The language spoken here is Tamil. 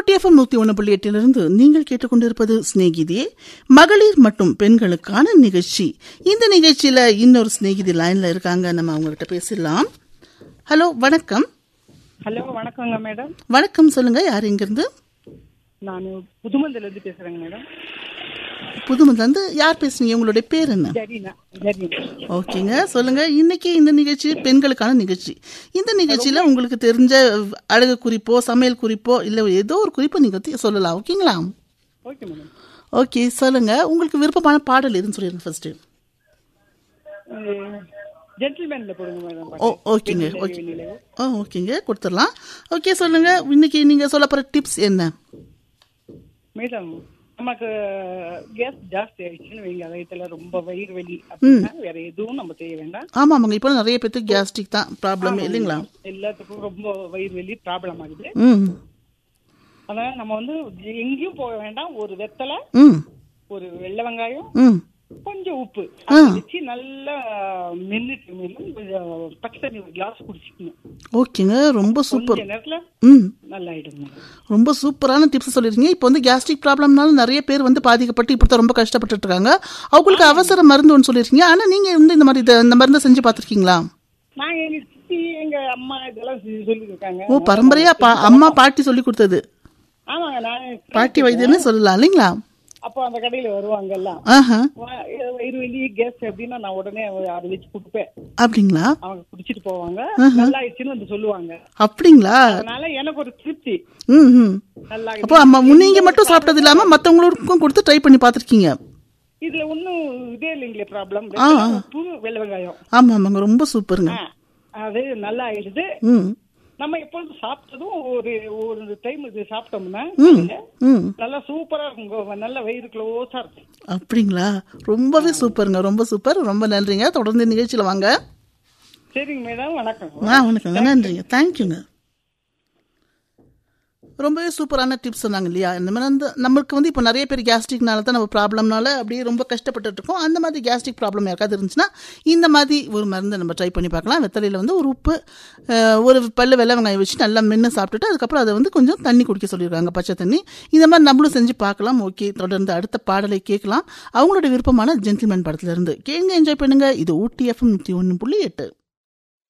ஓடிஎஃப்எம் நூத்தி ஒன்று புள்ளி எட்டிலிருந்து நீங்கள் கேட்டுக்கொண்டிருப்பது சிநேகிதியே மகளிர் மற்றும் பெண்களுக்கான நிகழ்ச்சி இந்த நிகழ்ச்சியில இன்னொரு சிநேகிதி லைன்ல இருக்காங்க நம்ம அவங்ககிட்ட பேசிடலாம் ஹலோ வணக்கம் ஹலோ வணக்கங்க மேடம் வணக்கம் சொல்லுங்க யார் இங்கிருந்து நான் புதுமந்தில இருந்து பேசுறேங்க மேடம் புதுமதுல இருந்து யார் பேசுறீங்க உங்களுடைய பேர் என்ன ஜரீனா ஜரீனா ஓகேங்க சொல்லுங்க இன்னைக்கு இந்த நிகழ்ச்சி பெண்களுக்கான நிகழ்ச்சி இந்த நிகழ்ச்சியில உங்களுக்கு தெரிஞ்ச அழகு குறிப்போ சமையல் குறிப்போ இல்ல ஏதோ ஒரு குறிப்போ நீங்க வந்து சொல்லலாம் ஓகேங்களா ஓகே மேடம் ஓகே சொல்லுங்க உங்களுக்கு விருப்பமான பாடல் எதுன்னு சொல்லிடுங்க ஃபர்ஸ்ட் ஜென்டில்மேன்ல போடுங்க மேடம் ஓ ஓகேங்க ஓகே ஓ ஓகேங்க கொடுத்துடலாம் ஓகே சொல்லுங்க இன்னைக்கு நீங்க சொல்ல போற டிப்ஸ் என்ன மேடம் நமக்கு கேஸ் ஜாஸ்தி ஆயிடுச்சுன்னு வைங்க வயிற்றுல ரொம்ப வயிறு வலி அப்படின்னா வேற எதுவும் நம்ம செய்ய வேண்டாம் ஆமா ஆமாங்க இப்போ நிறைய பேருக்கு கேஸ்ட்ரிக் தான் ப்ராப்ளம் இல்லைங்களா எல்லாத்துக்கும் ரொம்ப வயிறு வலி ப்ராப்ளம் ஆகுது ம் அதனால நம்ம வந்து எங்கேயும் போக வேண்டாம் ஒரு வெத்தலை ம் ஒரு வெள்ளை வெங்காயம் ம் கொஞ்சம் உப்பு அதை வச்சு நல்லா மென்னுட்டு மென்னு கொஞ்சம் பச்சை தண்ணி ஒரு கிளாஸ் குடிச்சிக்கணும் ஓகேங்க ரொம்ப சூப்பர் கொஞ்ச நேரத்துல ம் நல்லா ஆயிடும் ரொம்ப சூப்பரான டிப்ஸ் சொல்லிருக்கீங்க இப்போ வந்து கேஸ்ட்ரிக் ப்ராப்ளம்னால நிறைய பேர் வந்து பாதிக்கப்பட்டு இப்படி ரொம்ப கஷ்டப்பட்டுட்டு இருக்காங்க அவங்களுக்கு அவசர மருந்து ஒன்று சொல்லியிருக்கீங்க ஆனா நீங்க வந்து இந்த மாதிரி இத- இந்த மருந்தை செஞ்சு பார்த்திருக்கீங்களா நாங்க எங்க சித்தி எங்க அம்மா இதெல்லாம் சொல்லி இருக்காங்க ஓ பரம்பரையா பா- அம்மா பாட்டி சொல்லி கொடுத்தது ஆமாங்க நான் பாட்டி வைத்தியம்னு சொல்லலாம் இல்லைங்களா அப்போ அந்த கடையில வருவாங்க எல்லாம் ஆஹா வா- வயிறு வலி கேஸ் அப்படின்னா நான் உடனே அதை வச்சு கொடுப்பேன் அப்படிங்களா அவங்க குடிச்சிட்டு போவாங்க நல்லா ஆயிடுச்சுன்னு வந்து சொல்லுவாங்க அப்படிங்களா அதனால எனக்கு ஒரு திருப்தி ம் ம் நல்லா அப்போ அம்மா நீங்க மட்டும் சாப்பிட்டது இல்லாம மத்தவங்களுக்கும் கொடுத்து ட்ரை பண்ணி பார்த்திருக்கீங்க இதுல ஒன்னும் இதே இல்லைங்களே ப்ராப்ளம் உப்பு வெள்ளை வெங்காயம் ஆமா ஆமாங்க ரொம்ப சூப்பருங்க ஆ, அது நல்லா ஆயிடுது ம் நம்ம எப்பொழுது சாப்பிட்டதும் ஒரு ஒரு டைம் இது சாப்பிட்டோம்னா ம் நல்லா சூப்பரா இருக்கும் நல்ல வயிறு க்ளோஸா இருக்கும் அப்படிங்களா ரொம்பவே சூப்பருங்க ரொம்ப சூப்பர் ரொம்ப நன்றிங்க தொடர்ந்து நிகழ்ச்சியில வாங்க சரிங்க மேடம் வணக்கம் ஆ வணக்கங்க நன்றிங்க தேங்க்யூங்க ரொம்பவே சூப்பரான டிப்ஸ் சொன்னாங்க இல்லையா இந்த மாதிரி வந்து நம்மளுக்கு வந்து இப்போ நிறைய பேர் கேஸ்ட்ரிக்னால தான் நம்ம ப்ராப்ளம்னால அப்படியே ரொம்ப கஷ்டப்பட்டுட்டு இருக்கோம் அந்த மாதிரி கேஸ்ட்ரிக் ப்ராப்ளம் யாருக்காவது இருந்துச்சுன்னா இந்த மாதிரி ஒரு மருந்து நம்ம ட்ரை பண்ணி பார்க்கலாம் வெத்தலையில் வந்து ஒரு உப்பு அஹ், ஒரு பல்லு வெள்ளை வெங்காயம் வச்சு நல்லா மென்று சாப்பிட்டுட்டு அதுக்கப்புறம் அதை வந்து கொஞ்சம் தண்ணி குடிக்க சொல்லியிருக்காங்க பச்சை தண்ணி இந்த மாதிரி நம்மளும் செஞ்சு பார்க்கலாம் ஓகே தொடர்ந்து அடுத்த பாடலை கேட்கலாம் அவங்களோட விருப்பமான ஜென்டில்மேன் படத்துல இருந்து கேளுங்க என்ஜாய் பண்ணுங்க இது ஊட்டி எஃப்எம் நூற்றி ஒன்று புள்ளி எட்டு